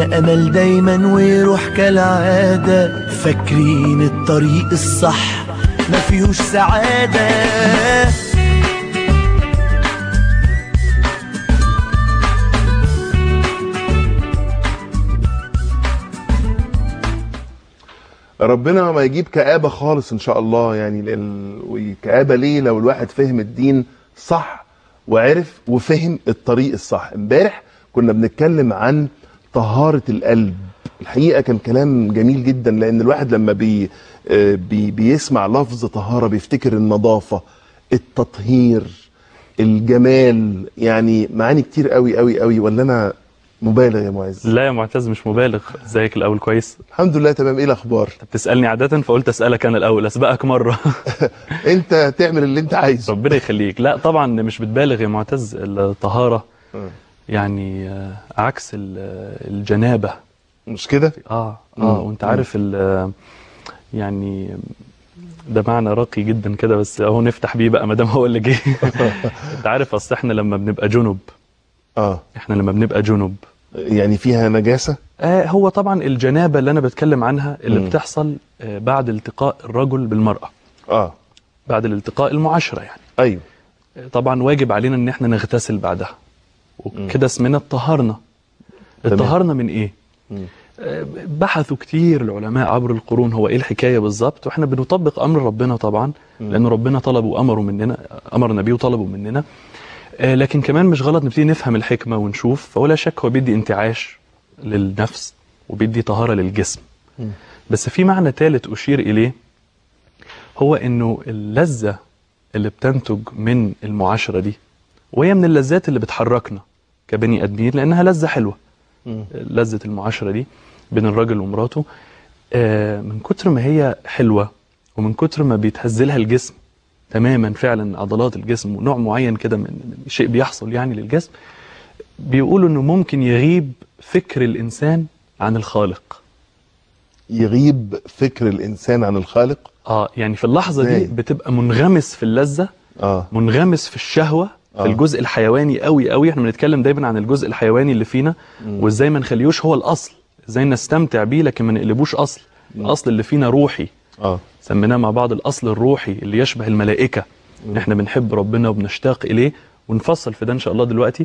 أمل دايما ويروح كالعادة فاكرين الطريق الصح ما فيهوش سعادة ربنا ما يجيب كآبة خالص إن شاء الله يعني لأن والكآبة ليه لو الواحد فهم الدين صح وعرف وفهم الطريق الصح امبارح كنا بنتكلم عن طهارة القلب الحقيقة كان كلام جميل جدا لأن الواحد لما بي آه، بي بيسمع لفظ طهارة بيفتكر النظافة التطهير الجمال يعني معاني كتير قوي قوي قوي ولا أنا مبالغ يا معز لا يا معتز مش مبالغ ازيك الاول كويس الحمد لله تمام ايه الاخبار انت بتسالني عاده فقلت اسالك انا الاول اسبقك مره انت تعمل اللي انت عايزه ربنا يخليك لا طبعا مش بتبالغ يا معتز الطهاره مم. يعني آه، عكس ال- آه، الجنابه مش كده اه مم. اه وانت مم. عارف ال- آه، يعني ده معنى راقي جدا كده بس اهو نفتح بيه بقى ما دام هو اللي جه انت عارف اصل احنا لما بنبقى جنب اه احنا لما بنبقى جنب يعني فيها نجاسة آه هو طبعا الجنابه اللي انا بتكلم عنها اللي مم. بتحصل آه بعد التقاء الرجل بالمراه اه بعد الالتقاء المعاشره يعني ايوه طبعا واجب علينا ان احنا نغتسل بعدها وكده اسمنا اتطهرنا تمام. اتطهرنا من ايه مم. آه، بحثوا كتير العلماء عبر القرون هو ايه الحكايه بالظبط واحنا بنطبق امر ربنا طبعا لان ربنا طلب وامره مننا امر نبيه وطلبه مننا آه، لكن كمان مش غلط نبتدي نفهم الحكمه ونشوف فولا شك هو بيدي انتعاش للنفس وبيدي طهاره للجسم مم. بس في معنى ثالث اشير اليه هو انه اللذه اللي بتنتج من المعاشره دي وهي من اللذات اللي بتحركنا كبني ادمين لانها لذه حلوه مم. لذة المعاشرة دي بين الراجل ومراته آه، من كتر ما هي حلوة ومن كتر ما بيتهزلها الجسم تماما فعلا عضلات الجسم ونوع معين كده من من شيء بيحصل يعني للجسم بيقولوا انه ممكن يغيب فكر الانسان عن الخالق يغيب فكر الانسان عن الخالق اه يعني في اللحظة دي إزاي؟ بتبقى منغمس في اللذة اه منغمس في الشهوة آه. في الجزء الحيواني قوي قوي احنا بنتكلم دايما عن الجزء الحيواني اللي فينا وازاي ما نخليهوش هو الاصل ازاي نستمتع بيه لكن ما نقلبوش اصل الاصل اللي فينا روحي اه سميناه مع بعض الاصل الروحي اللي يشبه الملائكه ان احنا بنحب ربنا وبنشتاق اليه ونفصل في ده ان شاء الله دلوقتي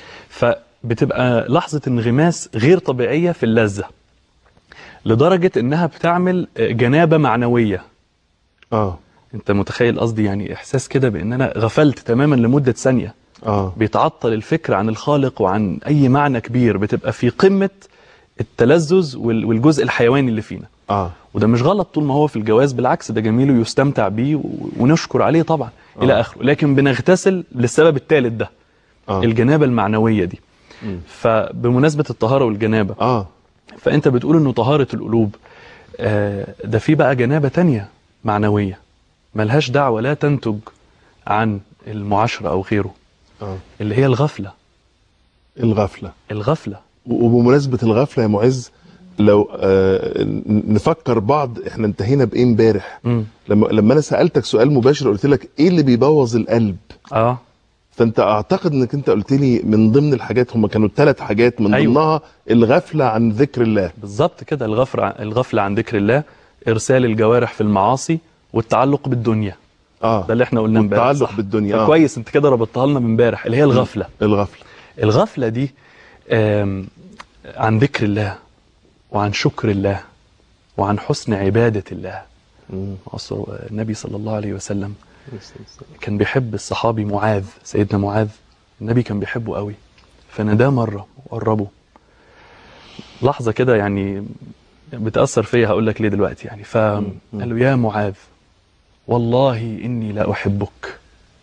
فبتبقى لحظه انغماس غير طبيعيه في اللذه لدرجه انها بتعمل جنابه معنويه اه انت متخيل قصدي يعني احساس كده بان انا غفلت تماما لمده ثانيه اه بيتعطل الفكر عن الخالق وعن اي معنى كبير بتبقى في قمه التلذذ وال- والجزء الحيواني اللي فينا اه وده مش غلط طول ما هو في الجواز بالعكس ده جميل ويستمتع بيه و- ونشكر عليه طبعا آه. الى اخره لكن بنغتسل للسبب الثالث ده اه الجنابه المعنويه دي مم. فبمناسبه الطهاره والجنابه اه فانت بتقول انه طهاره القلوب آه، ده في بقى جنابه تانية معنويه ملهاش دعوه لا تنتج عن المعاشره او غيره اه اللي هي الغفله الغفلة الغفله و- وبمناسبة الغفلة يا معز لو آه ن- نفكر بعض احنا انتهينا بايه امبارح مم. لما لما انا سالتك سؤال مباشر قلت لك ايه اللي بيبوظ القلب اه فانت اعتقد انك انت قلت لي من ضمن الحاجات هم كانوا ثلاث حاجات من أيوة. ضمنها الغفله عن ذكر الله بالظبط كده الغفله عن- الغفله عن ذكر الله ارسال الجوارح في المعاصي والتعلق بالدنيا اه ده اللي احنا قلناه امبارح والتعلق صح؟ بالدنيا، آه. كويس انت كده ربطتها لنا من امبارح اللي هي الغفله الغفله الغفله دي آم، عن ذكر الله وعن شكر الله وعن حسن عباده الله مم. أصل النبي صلى الله عليه وسلم كان بيحب الصحابي معاذ سيدنا معاذ النبي كان بيحبه قوي فناداه مره وقربه لحظه كده يعني بتاثر فيا هقول لك ليه دلوقتي يعني فقال له يا معاذ والله اني لا احبك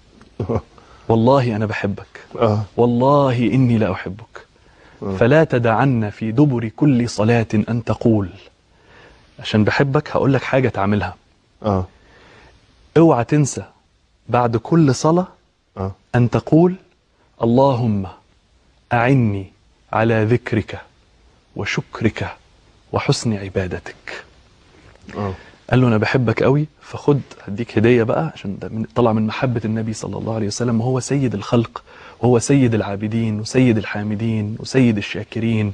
والله انا بحبك اه والله اني لا احبك فلا تدعن في دبر كل صلاه ان تقول عشان بحبك هقول لك حاجه تعملها اه اوعى تنسى بعد كل صلاة اه أن تقول اللهم أعني على ذكرك وشكرك وحسن عبادتك اه قال له أنا بحبك قوي فخد هديك هدية بقى عشان ده من طلع من محبة النبي صلى الله عليه وسلم وهو سيد الخلق وهو سيد العابدين وسيد الحامدين وسيد الشاكرين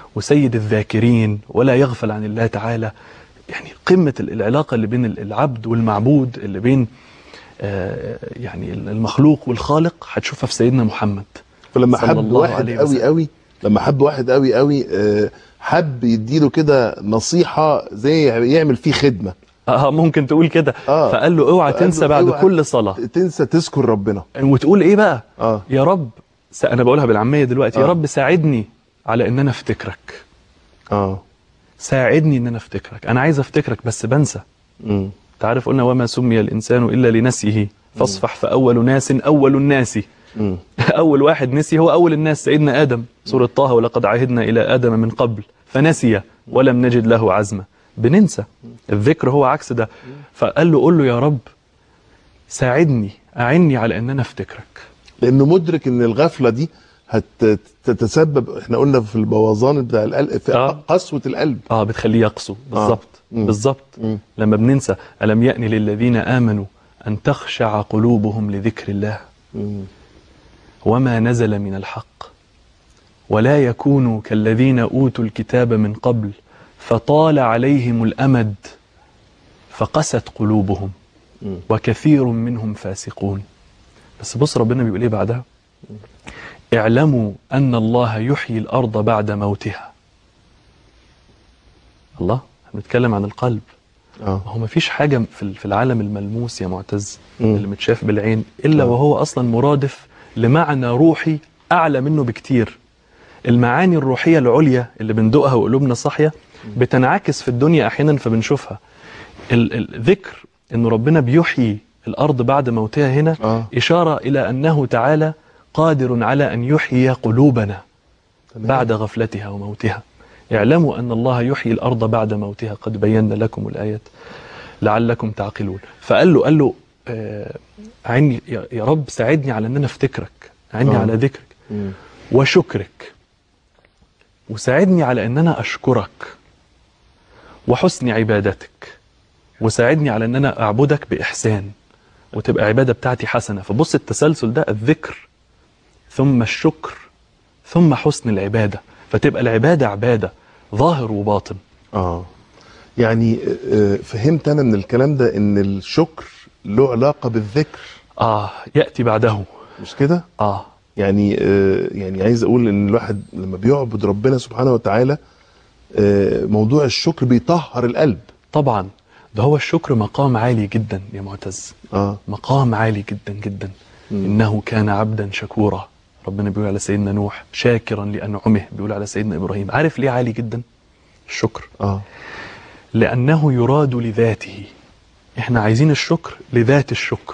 وسيد الذاكرين ولا يغفل عن الله تعالى يعني قمة ال- العلاقة اللي بين ال- العبد والمعبود اللي بين آه، يعني المخلوق والخالق هتشوفها في سيدنا محمد فلما صلى حب الله واحد عليه قوي وسلم. قوي لما حب واحد قوي قوي آه، حب يديله كده نصيحه زي يعمل فيه خدمه اه ممكن تقول كده آه. فقال له اوعى فقال له تنسى بعد اوعى كل صلاة تنسى تذكر ربنا وتقول ايه بقى اه يا رب س... انا بقولها بالعامية دلوقتي يا آه. رب ساعدني على ان انا افتكرك اه ساعدني ان انا افتكرك انا عايز افتكرك بس بنسى مم. انت عارف قلنا وما سمي الانسان الا لنسيه فاصفح فاول ناس اول الناس مم. اول واحد نسي هو اول الناس سيدنا ادم سوره طه ولقد عهدنا الى ادم من قبل فنسي ولم نجد له عزما بننسى الذكر هو عكس ده فقال له قول له يا رب ساعدني اعني على ان انا افتكرك لانه مدرك ان الغفله دي هتتسبب احنا قلنا في البوظان بتاع القلب في آه. قسوه القلب اه بتخليه يقسو بالظبط مم. بالظبط مم. لما بننسى الم يأن للذين امنوا ان تخشع قلوبهم لذكر الله مم. وما نزل من الحق ولا يكونوا كالذين اوتوا الكتاب من قبل فطال عليهم الامد فقست قلوبهم مم. وكثير منهم فاسقون بس بص ربنا بيقول ايه بعدها اعلموا ان الله يحيي الارض بعد موتها الله احنا بنتكلم عن القلب اه هو مفيش حاجة في في العالم الملموس يا معتز مم. اللي متشاف بالعين إلا آه. وهو أصلا مرادف لمعنى روحي أعلى منه بكتير المعاني الروحية العليا اللي بندقها وقلوبنا صاحية بتنعكس في الدنيا أحيانا فبنشوفها ال- الذكر إن ربنا بيحيي الأرض بعد موتها هنا آه. إشارة إلى أنه تعالى قادر على أن يحيي قلوبنا تمام. بعد غفلتها وموتها اعلموا أن الله يحيي الأرض بعد موتها قد بينا لكم الآيات لعلكم تعقلون فقال له قال له آه عيني يا يا رب ساعدني على أن أنا أفتكرك عيني آه. على ذكرك مم. وشكرك وساعدني على أن أنا أشكرك وحسن عبادتك وساعدني على أن أنا أعبدك بإحسان وتبقى عبادة بتاعتي حسنة فبص التسلسل ده الذكر ثم الشكر ثم حسن العبادة فتبقى العبادة عبادة ظاهر وباطن اه يعني آه، فهمت انا من الكلام ده ان الشكر له علاقه بالذكر آه يأتي بعده مش كده آه يعني آه، يعني عايز اقول ان الواحد لما بيعبد ربنا سبحانه وتعالى آه، موضوع الشكر بيطهر القلب طبعا ده هو الشكر مقام عالي جدا يا معتز اه مقام عالي جدا جدا إنه كان عبدا شكورا ربنا بيقول على سيدنا نوح شاكرا لأنعمه بيقول على سيدنا إبراهيم عارف ليه عالي جدا الشكر اه لأنه يراد لذاته احنا عايزين الشكر لذات الشكر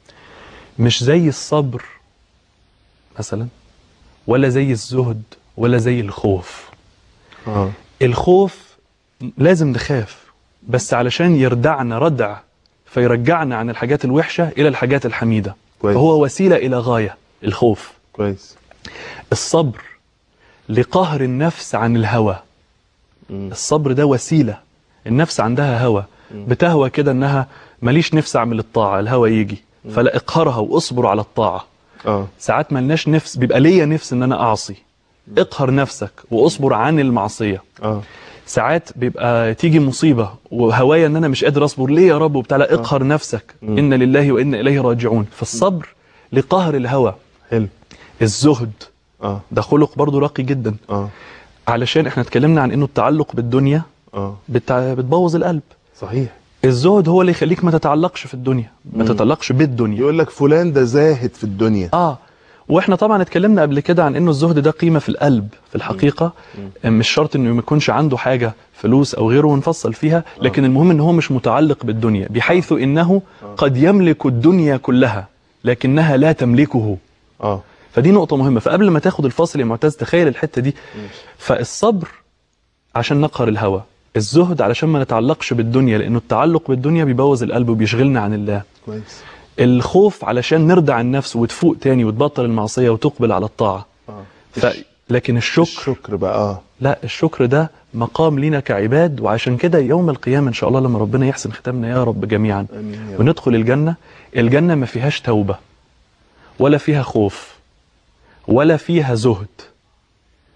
مش زي الصبر مثلا ولا زي الزهد ولا زي الخوف اه الخوف لازم نخاف بس علشان يردعنا ردع فيرجعنا عن الحاجات الوحشة إلى الحاجات الحميدة كويس. فهو وسيلة إلى غاية الخوف كويس الصبر لقهر النفس عن الهوى مم. الصبر ده وسيلة النفس عندها هوى بتهوى كده انها ماليش نفس اعمل الطاعة الهوى يجي فلا اقهرها واصبر على الطاعة اه ساعات ملناش نفس بيبقى ليا نفس ان انا اعصي اقهر نفسك واصبر عن المعصية اه ساعات بيبقى تيجي مصيبة وهوايا ان انا مش قادر اصبر ليه يا رب وبتاع لا اقهر نفسك ان لله وانا اليه راجعون فالصبر لقهر الهوى حلو الزهد اه ده خلق برضه راقي جدا اه علشان احنا اتكلمنا عن انه التعلق بالدنيا اه بتع... بتبوظ القلب صحيح الزهد هو اللي يخليك ما تتعلقش في الدنيا ما تتعلقش بالدنيا يقول لك فلان ده زاهد في الدنيا اه واحنا طبعا اتكلمنا قبل كده عن انه الزهد ده قيمه في القلب في الحقيقه مش شرط انه ما يكونش عنده حاجه فلوس او غيره ونفصل فيها لكن المهم ان هو مش متعلق بالدنيا بحيث انه قد يملك الدنيا كلها لكنها لا تملكه اه فدي نقطة مهمة فقبل ما تاخد الفاصل يا معتز تخيل الحتة دي فالصبر عشان نقهر الهوى الزهد علشان ما نتعلقش بالدنيا لأنه التعلق بالدنيا بيبوظ القلب وبيشغلنا عن الله كويس الخوف علشان نردع النفس وتفوق تاني وتبطل المعصية وتقبل على الطاعة اه ف... لكن الشكر الشكر بقى اه لا الشكر ده مقام لينا كعباد وعشان كده يوم القيامة إن شاء الله لما ربنا يحسن ختامنا يا رب جميعا امين يا رب وندخل الجنة الجنة ما فيهاش توبة ولا فيها خوف ولا فيها زهد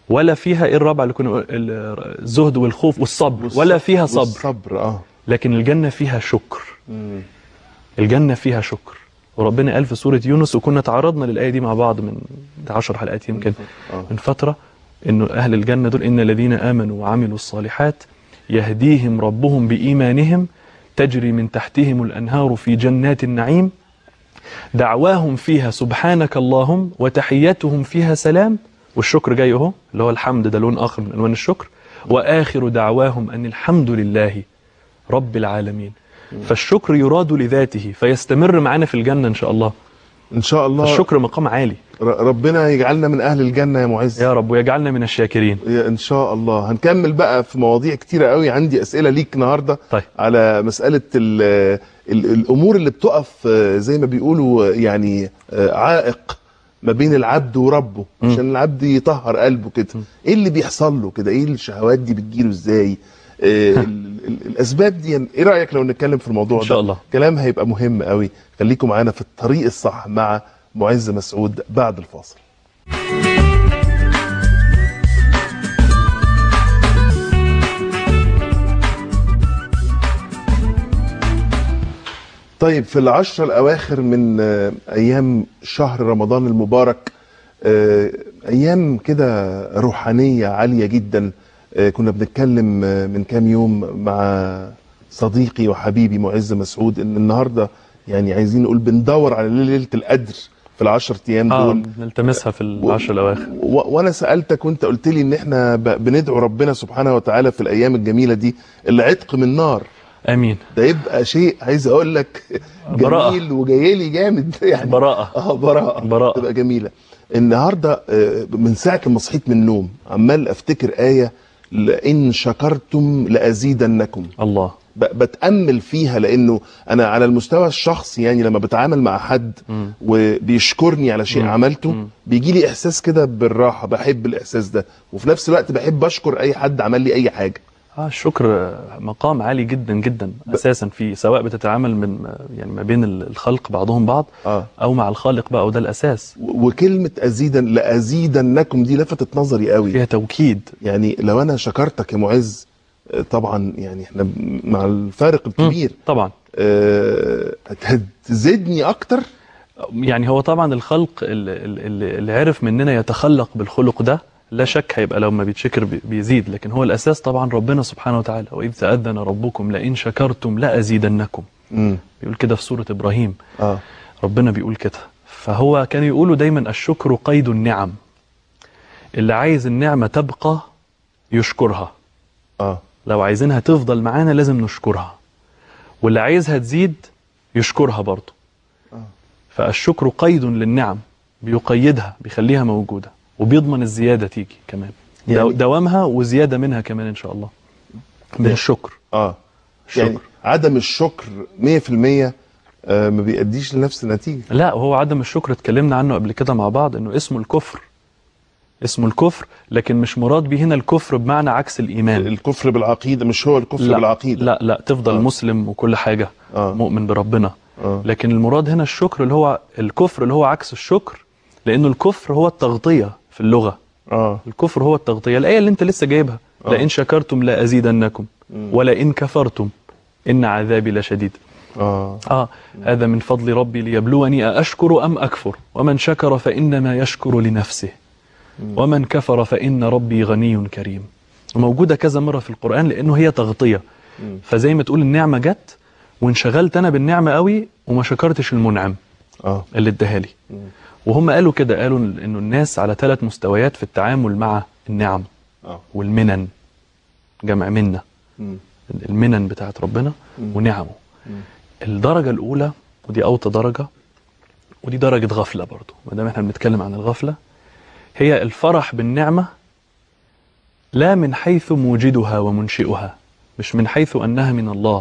ولا فيها ايه الرابعه اللي كنا ال- الزهد والخوف والصبر ولا فيها صبر والصبر اه لكن الجنه فيها شكر الجنه فيها شكر وربنا قال في سوره يونس وكنا تعرضنا للايه دي مع بعض من 10 حلقات يمكن آه. من فتره انه اهل الجنه دول ان الذين امنوا وعملوا الصالحات يهديهم ربهم بايمانهم تجري من تحتهم الانهار في جنات النعيم دعواهم فيها سبحانك اللهم وتحيتهم فيها سلام والشكر جاي اهو اللي هو الحمد ده لون اخر من الوان الشكر واخر دعواهم ان الحمد لله رب العالمين فالشكر يراد لذاته فيستمر معانا في الجنه ان شاء الله ان شاء الله الشكر مقام عالي ر- ربنا يجعلنا من اهل الجنه يا معز يا رب ويجعلنا من الشاكرين يا ان شاء الله هنكمل بقى في مواضيع كتيره قوي عندي اسئله ليك النهارده طيب. على مساله ال ال الامور اللي بتقف آه، زي ما بيقولوا آه، يعني آه، عائق ما بين العبد وربه عشان العبد يطهر قلبه كده ايه اللي بيحصل له كده ايه الشهوات دي بتجيله ازاي آه، ال- ال- الاسباب دي ايه رايك لو نتكلم في الموضوع إن شاء ده الله. كلام هيبقى مهم قوي خليكم معانا في الطريق الصح مع معز مسعود بعد الفاصل طيب في العشرة الأواخر من آه، أيام شهر رمضان المبارك آه، أيام كده روحانية عالية جدا آه، كنا بنتكلم آه، من كام يوم مع صديقي وحبيبي معز مسعود إن النهاردة يعني عايزين نقول بندور على ليلة القدر في العشر أيام اه دول نلتمسها في العشر الاواخر و- وانا سالتك وانت قلت لي ان احنا ب- بندعو ربنا سبحانه وتعالى في الايام الجميله دي العتق من نار امين ده يبقى شيء عايز اقول لك براءة. جميل وجاي لي جامد يعني براءة. اه براءه براءة. تبقى جميله النهارده آه، من ساعه ما صحيت من النوم عمال افتكر ايه لئن شكرتم لازيدنكم الله ب- بتامل فيها لانه انا على المستوى الشخصي يعني لما بتعامل مع حد وبيشكرني على شيء عملته بيجي لي احساس كده بالراحه بحب الاحساس ده وفي نفس الوقت بحب اشكر اي حد عمل لي اي حاجه اه الشكر مقام عالي جدا جدا اساسا في سواء بتتعامل من يعني ما بين الخلق بعضهم بعض اه او مع الخالق بقى وده الاساس و- وكلمه ازيدا لازيدنكم دي لفتت نظري قوي فيها توكيد يعني لو انا شكرتك يا معز آه، طبعا يعني احنا ب- مع الفارق الكبير طبعا آه، هتزيدني اكتر يعني هو طبعا الخلق اللي, اللي, اللي عرف مننا يتخلق بالخلق ده لا شك هيبقى لو ما بيتشكر بي- بيزيد لكن هو الاساس طبعا ربنا سبحانه وتعالى واذ تاذن ربكم لئن شكرتم لازيدنكم امم بيقول كده في سوره ابراهيم اه ربنا بيقول كده فهو كانوا يقولوا دايما الشكر قيد النعم اللي عايز النعمه تبقى يشكرها اه لو عايزينها تفضل معانا لازم نشكرها واللي عايزها تزيد يشكرها برضه فالشكر قيد للنعم بيقيدها بيخليها موجودة وبيضمن الزيادة تيجي كمان يعني- يعني دوامها وزيادة منها كمان إن شاء الله من الشكر اه الشكر. يعني عدم الشكر 100% آه، ما بيأديش لنفس النتيجه لا وهو عدم الشكر اتكلمنا عنه قبل كده مع بعض انه اسمه الكفر اسمه الكفر لكن مش مراد به هنا الكفر بمعنى عكس الإيمان الكفر بالعقيده مش هو الكفر لا بالعقيده لا لا تفضل آه. آه. مسلم وكل حاجة آه. آه. مؤمن بربنا آه. لكن المراد هنا الشكر اللي هو الكفر اللي هو عكس الشكر لأنه الكفر هو التغطية في اللغة اه الكفر هو التغطية الآية اللي أنت لسه جايبها آه. لئن شكرتم لأزيدنكم ولئن كفرتم إن عذابي لشديد اه آه هذا من فضل ربي ليبلوني أأشكر أم أكفر ومن شكر فإنما يشكر لنفسه ومن كفر فإن ربي غني كريم وموجودة كذا مرة في القرآن لأنه هي تغطية فزي ما تقول النعمة جت وانشغلت أنا بالنعمة قوي وما شكرتش المنعم اه اللي اداها لي وهم قالوا كده قالوا انه الناس على ثلاث مستويات في التعامل مع النعم اه والمنن جمع منة مم. المنن بتاعت ربنا ونعمه الدرجة الأولى ودي أوطى درجة ودي درجة غفلة برضو ما دام احنا بنتكلم عن الغفلة هي الفرح بالنعمة لا من حيث موجدها ومنشئها مش من حيث أنها من الله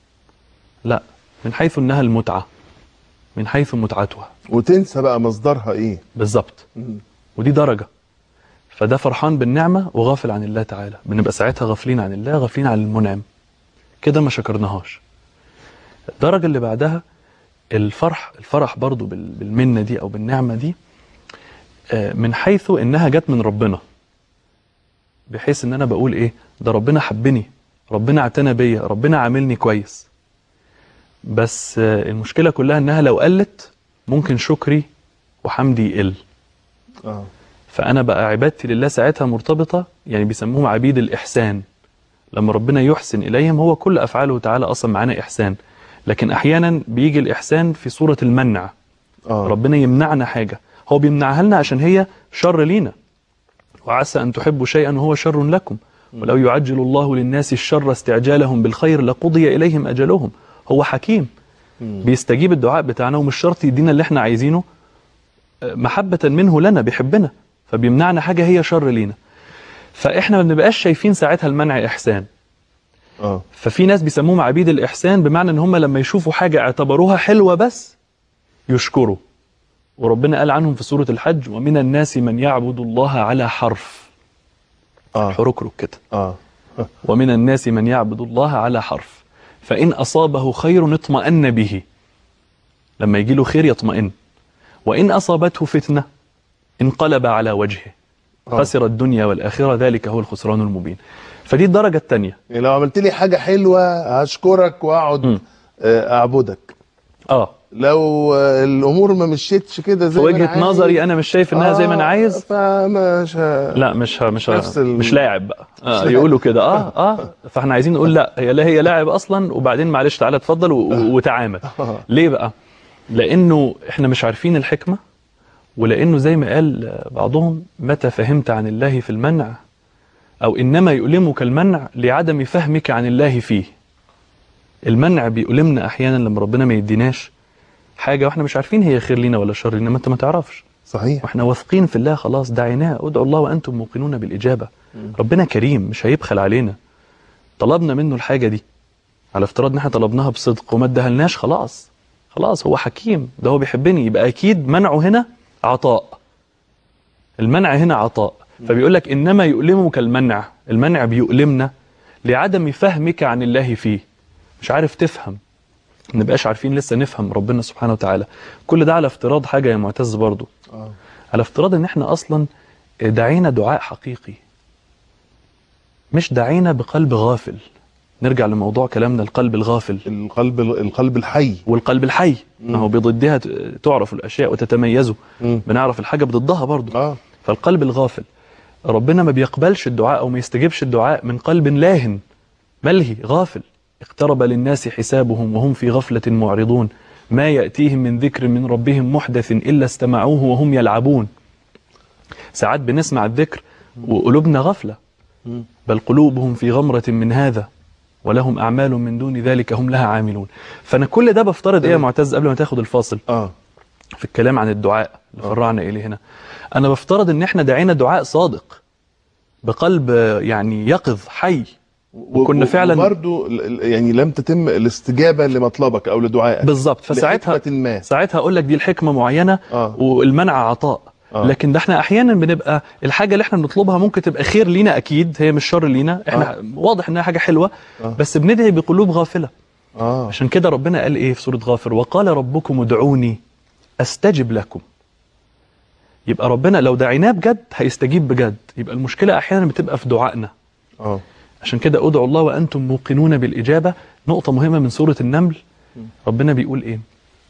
لا من حيث أنها المتعة من حيث متعتها وتنسى بقى مصدرها ايه بالظبط مم. ودي درجة فده فرحان بالنعمة وغافل عن الله تعالى بنبقى ساعتها غافلين عن الله غافلين عن المنعم كده ما شكرناهاش الدرجة اللي بعدها الفرح الفرح برضو بال- بالمنة دي أو بالنعمة دي آه، من حيث إنها جت من ربنا بحيث ان انا بقول ايه ده ربنا حبني ربنا اعتنى بيا ربنا عاملني كويس بس آه، المشكله كلها انها لو قلت ممكن شكري وحمدي يقل اه فانا بقى عبادتي لله ساعتها مرتبطه يعني بيسموهم عبيد الاحسان لما ربنا يحسن اليهم هو كل افعاله تعالى اصلا معانا احسان لكن احيانا بيجي الاحسان في صوره المنع اه ربنا يمنعنا حاجه هو بيمنعها لنا عشان هي شر لينا وعسى ان تحبوا شيئا وهو شر لكم ولو يعجل الله للناس الشر استعجالهم بالخير لقضي اليهم اجلهم هو حكيم بيستجيب الدعاء بتاعنا ومش شرط يدينا اللي احنا عايزينه آه، محبة منه لنا بيحبنا فبيمنعنا حاجة هي شر لينا فاحنا ما بنبقاش شايفين ساعتها المنع احسان اه ففي ناس بيسموهم عبيد الإحسان بمعنى إن هم لما يشوفوا حاجة اعتبروها حلوة بس يشكروا وربنا قال عنهم في سورة الحج ومن الناس من يعبد الله على حرف اه حركرك كده اه ومن الناس من يعبد الله على حرف فإن أصابه خير اطمأن به لما يجي له خير يطمئن وإن أصابته فتنة انقلب على وجهه آه. خسر الدنيا والآخرة ذلك هو الخسران المبين فدي الدرجة الثانية يعني لو عملت لي حاجه حلوه هشكرك واقعد مم. آه، اعبدك اه لو آه، الامور ما مشيتش كده في زي ما أنا وجهة عايز، نظري أنا مش شايف إنها زي ما أنا آه، عايز فمش ه- لا مش ه- مش ه- نفس ال- مش لاعب بقى آه لاعب. يقولوا كده اه اه فاحنا عايزين نقول لا هي لا هي لاعب اصلا وبعدين معلش تعالى اتفضل و- و- وتعامل ليه بقى لانه احنا مش عارفين الحكمه ولانه زي ما قال آه، بعضهم متى فهمت عن الله في المنع او انما يؤلمك المنع لعدم فهمك عن الله فيه المنع بيؤلمنا احيانا لما ربنا ما يديناش حاجه واحنا مش عارفين هي خير لينا ولا شر لينا ما انت ما تعرفش صحيح واحنا واثقين في الله خلاص دعيناه ادعوا الله وانتم موقنون بالاجابه ربنا كريم مش هيبخل علينا طلبنا منه الحاجه دي على افتراض ان احنا طلبناها بصدق وما ادهلناش خلاص خلاص هو حكيم ده هو بيحبني يبقى اكيد منعه هنا عطاء المنع هنا عطاء فبيقول لك انما يؤلمك المنع المنع بيؤلمنا لعدم فهمك عن الله فيه مش عارف تفهم ما نبقاش عارفين لسه نفهم ربنا سبحانه وتعالى كل ده على افتراض حاجه يا معتز برضو اه على افتراض ان احنا اصلا دعينا دعاء حقيقي مش دعينا بقلب غافل نرجع لموضوع كلامنا القلب الغافل القلب القلب الحي والقلب الحي ما هو بضدها ت- تعرف الاشياء وتتميز مم. بنعرف الحاجه بضدها برضو اه فالقلب الغافل ربنا ما بيقبلش الدعاء او ما يستجيبش الدعاء من قلب لاهن ملهي غافل اقترب للناس حسابهم وهم في غفلة معرضون ما يأتيهم من ذكر من ربهم محدث إلا استمعوه وهم يلعبون ساعات بنسمع الذكر وقلوبنا غفلة مم. بل قلوبهم في غمرة من هذا ولهم أعمال من دون ذلك هم لها عاملون فأنا كل ده بفترض إيه يا معتز قبل ما تاخد الفاصل اه في الكلام عن الدعاء اللي فرعنا إليه هنا أنا بفترض إن إحنا دعينا دعاء صادق بقلب يعني يقظ حي وكنا فعلا برضو يعني لم تتم الاستجابه لمطلبك او لدعائك بالظبط فساعتها لحكمة ما ساعتها اقول لك دي الحكمه معينه آه. والمنع عطاء آه. لكن ده احنا احيانا بنبقى الحاجه اللي احنا بنطلبها ممكن تبقى خير لينا اكيد هي مش شر لينا احنا آه. واضح انها حاجه حلوه آه. بس بندعي بقلوب غافله اه عشان كده ربنا قال ايه في سوره غافر وقال ربكم ادعوني استجب لكم يبقى ربنا لو دعيناه بجد هيستجيب بجد يبقى المشكله احيانا بتبقى في دعائنا اه عشان كده ادعوا الله وانتم موقنون بالاجابه نقطه مهمه من سوره النمل ربنا بيقول ايه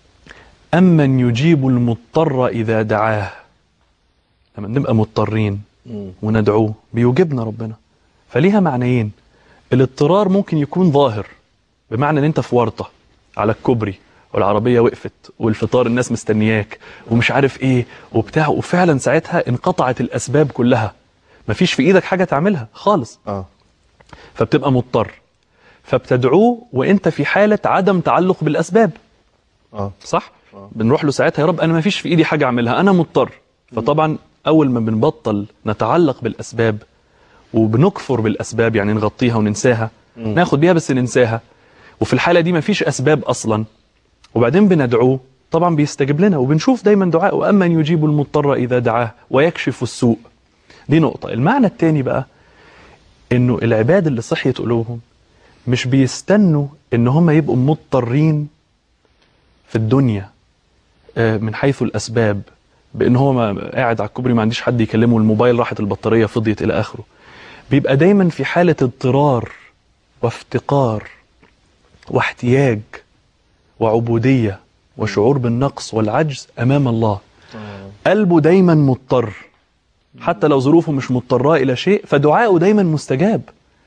امن يجيب المضطر اذا دعاه لما نبقى مضطرين مم. وندعوه بيجيبنا ربنا فليها معنيين الاضطرار ممكن يكون ظاهر بمعنى ان انت في ورطه على الكوبري والعربيه وقفت والفطار الناس مستنياك ومش عارف ايه وبتاع وفعلا ساعتها انقطعت الاسباب كلها مفيش في ايدك حاجه تعملها خالص اه فبتبقى مضطر فبتدعوه وانت في حاله عدم تعلق بالاسباب اه صح بنروح له ساعتها يا رب انا ما فيش في ايدي حاجه اعملها انا مضطر فطبعا اول ما بنبطل نتعلق بالاسباب وبنكفر بالاسباب يعني نغطيها وننساها ناخد بيها بس ننساها وفي الحاله دي ما فيش اسباب اصلا وبعدين بندعوه طبعا بيستجيب لنا وبنشوف دايما دعاء وامن يجيب المضطر اذا دعاه ويكشف السوء دي نقطه المعنى الثاني بقى انه العباد اللي صحيت قلوبهم مش بيستنوا ان هم يبقوا مضطرين في الدنيا آه، من حيث الاسباب بان هو ما قاعد على الكوبري ما عنديش حد يكلمه الموبايل راحت البطاريه فضيت الى اخره بيبقى دايما في حالة اضطرار وافتقار واحتياج وعبودية وشعور بالنقص والعجز أمام الله قلبه دايما مضطر حتى لو ظروفه مش مضطراه إلى شيء فدعاءه دايما مستجاب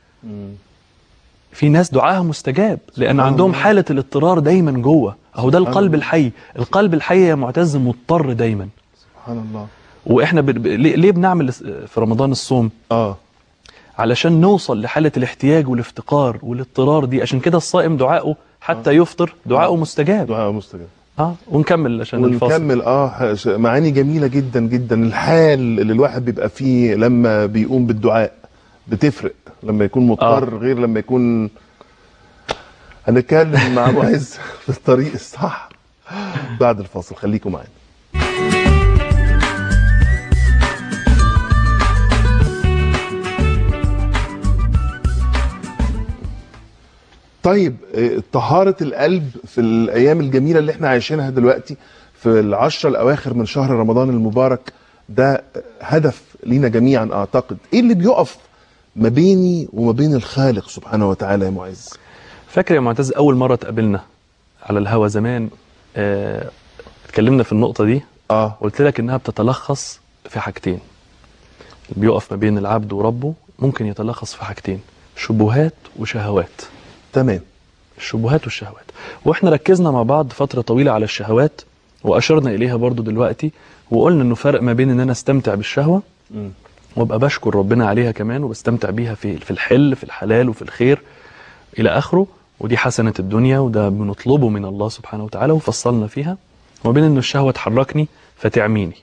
في ناس دعاها مستجاب لأن عندهم حالة الاضطرار دايما جوه أهو ده القلب الحي القلب الحي يا معتز مضطر دايما سبحان الله واحنا ب... ب... ليه ليه بنعمل في رمضان الصوم اه علشان نوصل لحالة الاحتياج والافتقار والاضطرار دي عشان كده الصائم دعاءه حتى يفطر دعاءه مستجاب دعاء مستجاب اه ونكمل عشان الفاصل ونكمل اه ح- معاني جميله جدا جدا الحال اللي الواحد بيبقى فيه لما بيقوم بالدعاء بتفرق لما يكون مضطر آه. غير لما يكون هنتكلم مع معز في الطريق الصح بعد الفاصل خليكم معانا طيب آه، طهارة القلب في الأيام الجميلة اللي احنا عايشينها دلوقتي في العشرة الأواخر من شهر رمضان المبارك ده هدف لينا جميعا أعتقد إيه اللي بيقف ما بيني وما بين الخالق سبحانه وتعالى يا معز فاكر يا معتز اول مرة اتقابلنا على الهوا زمان آه... اتكلمنا في النقطة دي آه قلت لك انها بتتلخص في حاجتين اللي بيقف ما بين العبد وربه ممكن يتلخص في حاجتين شبهات وشهوات تمام الشبهات والشهوات واحنا ركزنا مع بعض فترة طويلة على الشهوات واشرنا اليها برضو دلوقتي وقلنا انه فرق ما بين ان انا استمتع بالشهوة مم. وابقى بشكر ربنا عليها كمان وبستمتع بيها في في الحل في الحلال وفي الخير الى اخره ودي حسنة الدنيا وده بنطلبه من الله سبحانه وتعالى وفصلنا فيها وما بين انه الشهوة تحركني فتعميني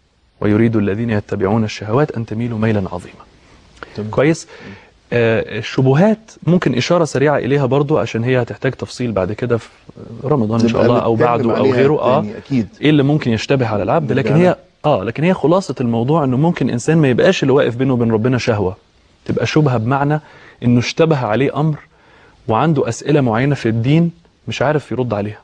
ويريد الذين يتبعون الشهوات ان تميلوا ميلا عظيما تمام. كويس آه الشبهات ممكن اشاره سريعه اليها برضو عشان هي هتحتاج تفصيل بعد كده في رمضان ان شاء نبقى الله او نتكلم بعده او عليها غيره اه تاني أكيد ايه اللي ممكن يشتبه على العبد لكن نرجع هي اه لكن هي خلاصه الموضوع انه ممكن انسان ما يبقاش اللي واقف بينه وبين ربنا شهوه تبقى شبهه بمعنى انه اشتبه عليه امر وعنده اسئله معينه في الدين مش عارف يرد عليها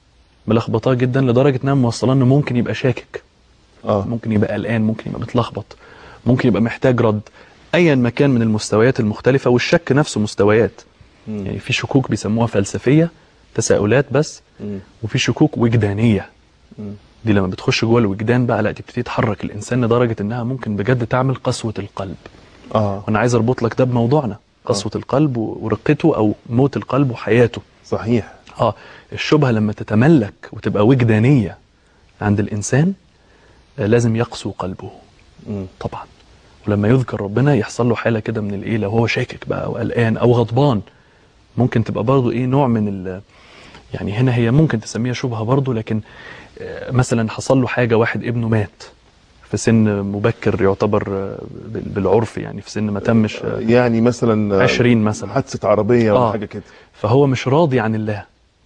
ملخبطاه جدا لدرجه انها موصلاه انه ممكن يبقى شاكك آه ممكن يبقى قلقان ممكن يبقى متلخبط ممكن يبقى محتاج رد ايا ما كان من المستويات المختلفه والشك نفسه مستويات مم. يعني في شكوك بيسموها فلسفيه تساؤلات بس مم. وفي شكوك وجدانيه مم. دي لما بتخش جوه الوجدان بقى لا تبتدي تحرك الانسان لدرجه انها ممكن بجد تعمل قسوه القلب آه وانا عايز اربط لك ده بموضوعنا قسوه القلب و- ورقته او موت القلب وحياته صحيح اه الشبهه لما تتملك وتبقى وجدانيه عند الانسان آه، لازم يقسو قلبه مم. طبعا ولما يذكر ربنا يحصل له حاله كده من الايه لو هو شاكك بقى او قلقان او غضبان ممكن تبقى برضه ايه نوع من ال يعني هنا هي ممكن تسميها شبهه برضه لكن آه، مثلا حصل له حاجه واحد ابنه مات في سن مبكر يعتبر آه، بال- بالعرف يعني في سن ما تمش آه، يعني مثلا آه، 20 مثلا حادثة عربية ولا آه. حاجة كده فهو مش راضي عن الله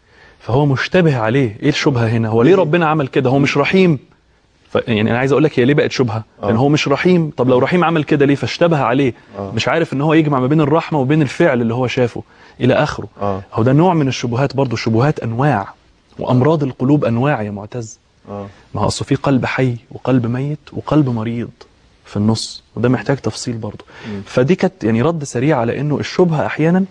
فهو مشتبه عليه ايه الشبهه هنا هو ليه ليه؟ ربنا عمل كده هو مش رحيم ف يعني انا عايز اقول لك هي ليه بقت شبهه آه. لان هو مش رحيم طب لو رحيم عمل كده ليه فاشتبه عليه آه. مش عارف ان هو يجمع ما بين الرحمه وبين الفعل اللي هو شافه الى اخره آه. هو ده نوع من الشبهات برضه الشبهات انواع وامراض القلوب انواع يا معتز آه ما هو اصل في قلب حي وقلب ميت وقلب مريض في النص وده محتاج تفصيل برضه مم. فدي كانت يعني رد سريع على انه الشبهه احيانا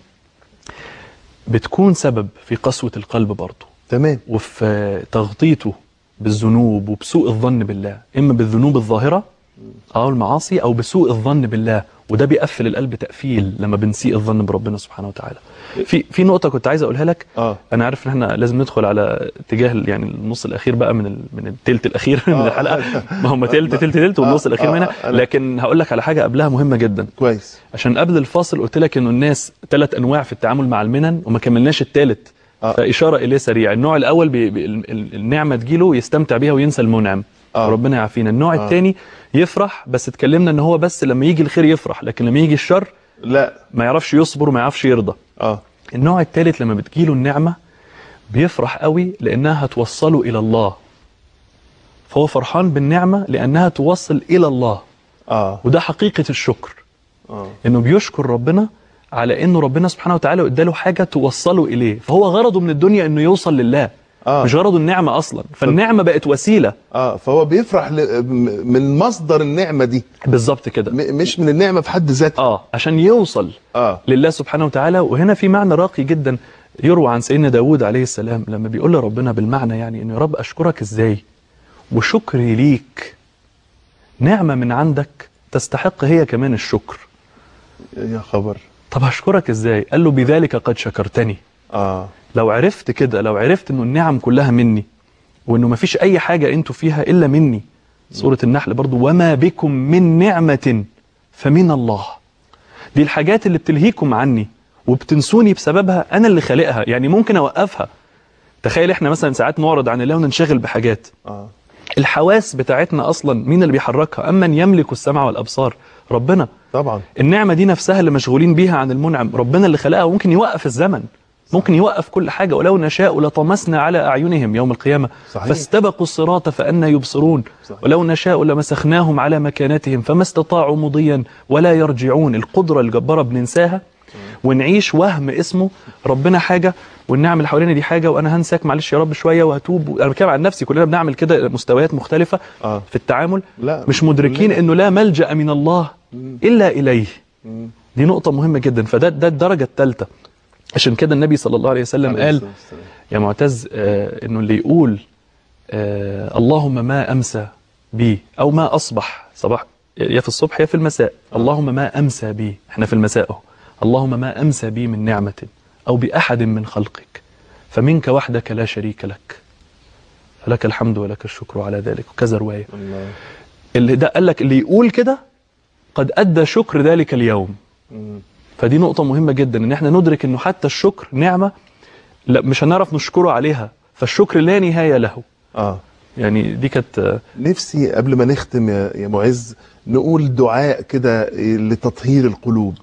بتكون سبب في قسوه القلب برضه تمام وفي تغطيته بالذنوب وبسوء الظن بالله اما بالذنوب الظاهره او المعاصي او بسوء الظن بالله وده بيقفل القلب تقفيل لما بنسيء الظن بربنا سبحانه وتعالى في في نقطه كنت عايز اقولها لك آه انا عارف ان احنا لازم ندخل على اتجاه ال- يعني النص الاخير بقى من ال... من التلت الاخير من آه. الحلقه ما هم تلت تلت تلت والنص آه، الاخير آه، منها آه، لا. لكن هقول لك على حاجه قبلها مهمه جدا كويس عشان قبل الفاصل قلت لك انه الناس ثلاث انواع في التعامل مع المنن وما كملناش الثالث آه. فاشاره اليه سريع النوع الاول بي بي ال- ال- النعمه تجيله يستمتع بيها وينسى المنعم آه. ربنا يعافينا النوع آه. الثاني يفرح بس اتكلمنا ان هو بس لما يجي الخير يفرح لكن لما يجي الشر لا ما يعرفش يصبر وما يعرفش يرضى آه النوع الثالث لما بتجيله النعمه بيفرح قوي لانها هتوصله الى الله فهو فرحان بالنعمه لانها توصل الى الله آه وده حقيقه الشكر آه انه بيشكر ربنا على انه ربنا سبحانه وتعالى اداله حاجه توصله اليه فهو غرضه من الدنيا انه يوصل لله آه. مش غرضه النعمه اصلا فالنعمه بقت وسيله اه فهو بيفرح ل... م- من مصدر النعمه دي بالظبط كده م... مش من النعمه في حد ذاتها اه عشان يوصل اه لله سبحانه وتعالى وهنا في معنى راقي جدا يروى عن سيدنا داود عليه السلام لما بيقول لربنا بالمعنى يعني انه يا رب اشكرك ازاي وشكري ليك نعمه من عندك تستحق هي كمان الشكر يا خبر طب اشكرك ازاي قال له بذلك قد شكرتني اه لو عرفت كده لو عرفت انه النعم كلها مني وانه مفيش اي حاجه انتوا فيها الا مني سوره النحل برضو وما بكم من نعمه فمن الله دي الحاجات اللي بتلهيكم عني وبتنسوني بسببها انا اللي خالقها يعني ممكن اوقفها تخيل احنا مثلا ساعات نعرض عن الله وننشغل بحاجات اه الحواس بتاعتنا اصلا مين اللي بيحركها امن يملك السمع والابصار ربنا طبعا النعمة دي نفسها اللي مشغولين بيها عن المنعم ربنا اللي خلقها ممكن يوقف الزمن ممكن يوقف كل حاجة ولو نشاء لطمسنا على أعينهم يوم القيامة صحيح. فاستبقوا الصراط فأنا يبصرون صحيح. ولو نشاء لمسخناهم على مكانتهم فما استطاعوا مضيا ولا يرجعون القدرة الجبارة بننساها ونعيش وهم اسمه ربنا حاجة والنعم اللي حوالينا دي حاجة وأنا هنساك معلش يا رب شوية وهتوب أنا بتكلم عن نفسي كلنا بنعمل كده مستويات مختلفة اه في التعامل لا مش مدركين كلنا. انه لا ملجأ من الله الا اليه مم. دي نقطة مهمة جدا فده ده الدرجة الثالثة عشان كده النبي صلى الله عليه وسلم عليه قال الصلاة والسلام. يا معتز آه انه اللي يقول آه اللهم ما امسى بي او ما اصبح صباح يا في الصبح يا في المساء اللهم ما امسى بي احنا في المساء اهو اللهم ما امسى بي من نعمة او باحد من خلقك فمنك وحدك لا شريك لك فلك الحمد ولك الشكر على ذلك وكذا رواية الله اللي ده قال لك اللي يقول كده قد ادى شكر ذلك اليوم مم. فدي نقطة مهمة جدا ان احنا ندرك انه حتى الشكر نعمة لا مش هنعرف نشكره عليها فالشكر لا نهاية له اه يعني دي كانت آه، نفسي قبل ما نختم يا يا معز نقول دعاء كده لتطهير القلوب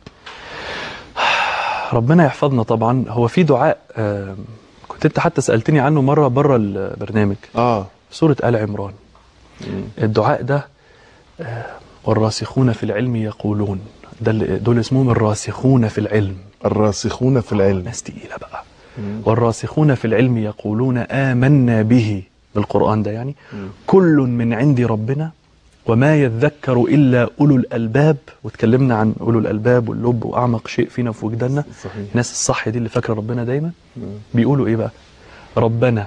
ربنا يحفظنا طبعا هو في دعاء آه، كنت انت حتى سألتني عنه مرة بره البرنامج اه في سورة آل عمران مم. الدعاء ده آه، والراسخون في العلم يقولون ده اللي- دول اسمهم الراسخون في العلم الراسخون في العلم ناس تقيلة بقى مم. والراسخون في العلم يقولون آمنا به بالقرآن ده يعني مم. كل من عند ربنا وما يذكر إلا أولو الألباب واتكلمنا عن أولو الألباب واللب وأعمق شيء فينا في وجداننا صحيح الناس الصح دي اللي فاكرة ربنا دايما مم. بيقولوا إيه بقى ربنا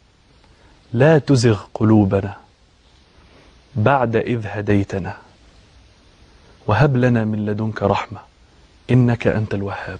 لا تزغ قلوبنا بعد إذ هديتنا وهب لنا من لدنك رحمة إنك أنت الوهاب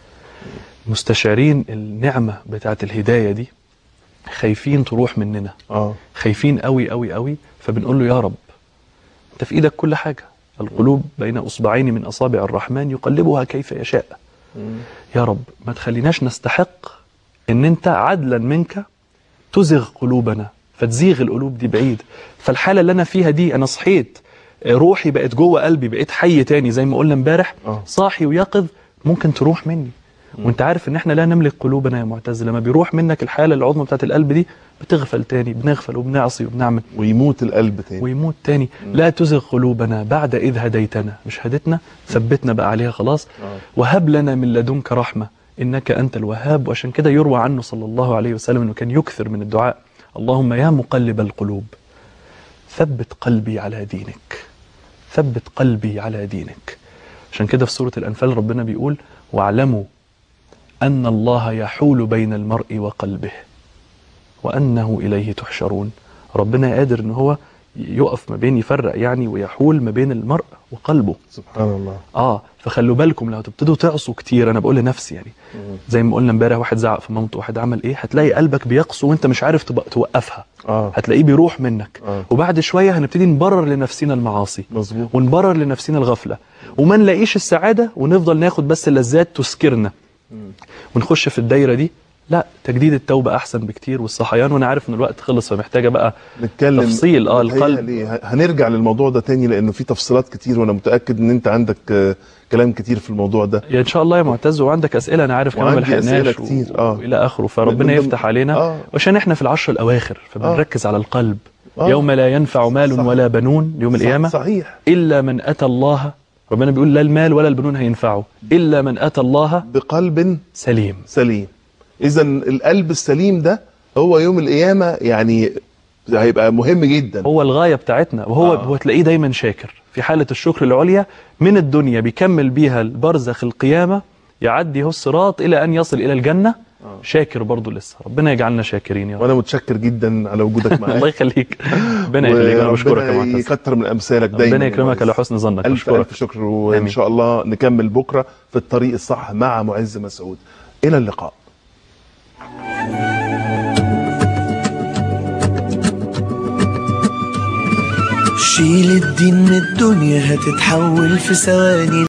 مستشعرين النعمة بتاعت الهداية دي خايفين تروح مننا اه خايفين قوي قوي قوي فبنقول له يا رب انت في ايدك كل حاجه القلوب بين اصبعين من اصابع الرحمن يقلبها كيف يشاء مم. يا رب ما تخليناش نستحق ان انت عدلا منك تزغ قلوبنا فتزيغ القلوب دي بعيد فالحاله اللي انا فيها دي انا صحيت روحي بقت جوه قلبي بقيت حي تاني زي ما قلنا امبارح آه. صاحي ويقظ ممكن تروح مني وانت عارف ان احنا لا نملك قلوبنا يا معتز لما بيروح منك الحاله العظمى بتاعت القلب دي بتغفل تاني بنغفل وبنعصي وبنعمل ويموت القلب تاني ويموت تاني لا تزغ قلوبنا بعد إذ هديتنا مش هدتنا ثبتنا بقى عليها خلاص آه. وهب لنا من لدنك رحمة إنك أنت الوهاب وعشان كده يروى عنه صلى الله عليه وسلم أنه كان يكثر من الدعاء اللهم يا مقلب القلوب ثبت قلبي على دينك ثبت قلبي على دينك عشان كده في سورة الأنفال ربنا بيقول واعلموا أن الله يحول بين المرء وقلبه وأنه إليه تحشرون ربنا قادر أن هو يقف ما بين يفرق يعني ويحول ما بين المرء وقلبه سبحان الله اه فخلوا بالكم لو تبتدوا تعصوا كتير انا بقول لنفسي يعني زي ما قلنا امبارح واحد زعق في مامته واحد عمل ايه هتلاقي قلبك بيقسو وانت مش عارف تبقى توقفها اه هتلاقيه بيروح منك آه. وبعد شويه هنبتدي نبرر لنفسنا المعاصي مظبوط ونبرر لنفسنا الغفله وما نلاقيش السعاده ونفضل ناخد بس اللذات تسكرنا ونخش في الدايره دي لا تجديد التوبه احسن بكتير والصحيان وانا عارف ان الوقت خلص فمحتاجه بقى نتكلم تفصيل، آه، القلب. متهيألي ه- هنرجع للموضوع ده تاني لانه في تفصيلات كتير وانا متاكد ان انت عندك آه، كلام كتير في الموضوع ده يا ان شاء الله يا معتز وعندك اسئله انا عارف كمان ما وعندي أسئلة لحقناش كتير، آه. والى اخره من فربنا ضمن- يفتح علينا آه. وعشان احنا في العشر الاواخر فبنركز على القلب آه. يوم لا ينفع مال صح. ولا بنون يوم صح- القيامه صحيح الا من اتى الله ربنا بيقول لا المال ولا البنون هينفعه الا من اتى الله بقلب سليم سليم اذا القلب السليم ده هو يوم القيامه يعني هيبقى مهم جدا هو الغايه بتاعتنا وهو آه. هو تلاقيه دايما شاكر في حاله الشكر العليا من الدنيا بيكمل بيها البرزخ القيامه يعدي هو الصراط الى ان يصل الى الجنه شاكر برضه لسه ربنا يجعلنا شاكرين يا رب وانا متشكر جدا على وجودك معايا الله يخليك ربنا يخليك انا بشكرك يا وربنا معتز يكتر من امثالك دايما ربنا يا يكرمك معز. على حسن ظنك الف بشكرك الف شكر وان آمين. شاء الله نكمل بكره في الطريق الصح مع معز مسعود الى اللقاء شيل الدين من الدنيا هتتحول في ثواني